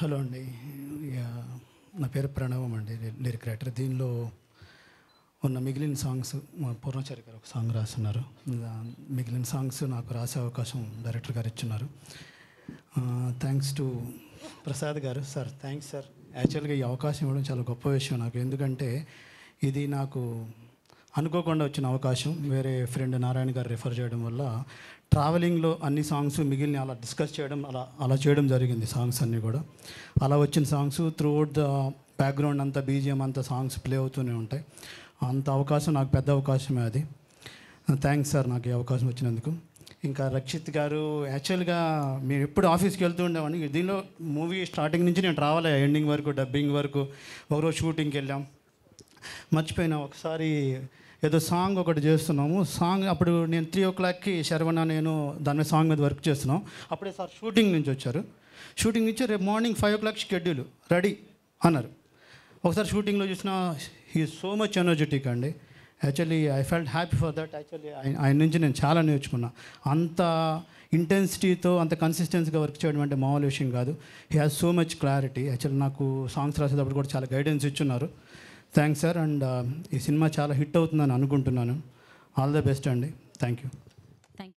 hello అండి yeah, నా పేరు ప్రణవం అండి లిరిక్ రైటర్ దీనిలో ఉన్న మిగిలిన సాంగ్స్ మా పూర్ణచారి గారు ఒక సాంగ్ రాస్తున్నారు దా- మిగిలిన సాంగ్స్ నాకు రాసే అవకాశం డైరెక్టర్ గారు ఇచ్చున్నారు థ్యాంక్స్ టు ప్రసాద్ గారు సార్ థ్యాంక్స్ సార్ యాక్చువల్గా ఈ అవకాశం ఇవ్వడం చాలా గొప్ప విషయం నాకు ఎందుకంటే ఇది నాకు అనుకోకుండా వచ్చిన అవకాశం వేరే ఫ్రెండ్ నారాయణ గారు రిఫర్ చేయడం వల్ల ట్రావెలింగ్లో అన్ని సాంగ్స్ మిగిలిన అలా డిస్కస్ చేయడం అలా అలా చేయడం జరిగింది సాంగ్స్ అన్నీ కూడా అలా వచ్చిన సాంగ్స్ త్రూఅవుట్ ద బ్యాక్గ్రౌండ్ అంతా బీజిఎం అంతా సాంగ్స్ ప్లే అవుతూనే ఉంటాయి అంత అవకాశం నాకు పెద్ద అవకాశమే అది థ్యాంక్స్ సార్ నాకు ఈ అవకాశం వచ్చినందుకు ఇంకా రక్షిత్ గారు యాక్చువల్గా మేము ఎప్పుడు ఆఫీస్కి వెళ్తూ ఉండేవాడిని దీనిలో మూవీ స్టార్టింగ్ నుంచి నేను ట్రావెల్ అయ్యా ఎండింగ్ వరకు డబ్బింగ్ వరకు ఒకరోజు షూటింగ్కి వెళ్ళాం మర్చిపోయినా ఒకసారి ఏదో సాంగ్ ఒకటి చేస్తున్నాము సాంగ్ అప్పుడు నేను త్రీ ఓ క్లాక్కి శరవణ నేను దాని మీద సాంగ్ మీద వర్క్ చేస్తున్నాం అప్పుడే సార్ షూటింగ్ నుంచి వచ్చారు షూటింగ్ నుంచి రేపు morning five o'clock schedule ready అన్నారు ఒకసారి షూటింగ్లో చూసిన హీ సో మచ్ ఎనర్జెటిక్ అండి actually I felt happy for that actually ఆయన ఆయన నుంచి నేను చాలా నేర్చుకున్నా అంత ఇంటెన్సిటీతో అంత కన్సిస్టెన్సీగా వర్క్ చేయడం అంటే మామూలు విషయం కాదు he has so much clarity actually నాకు సాంగ్స్ రాసేటప్పుడు కూడా చాలా గైడెన్స్ ఇచ్చున్నారు థ్యాంక్స్ సార్ అండ్ ఈ సినిమా చాలా హిట్ అవుతుందని అనుకుంటున్నాను ఆల్ ద బెస్ట్ అండి థ్యాంక్ యూ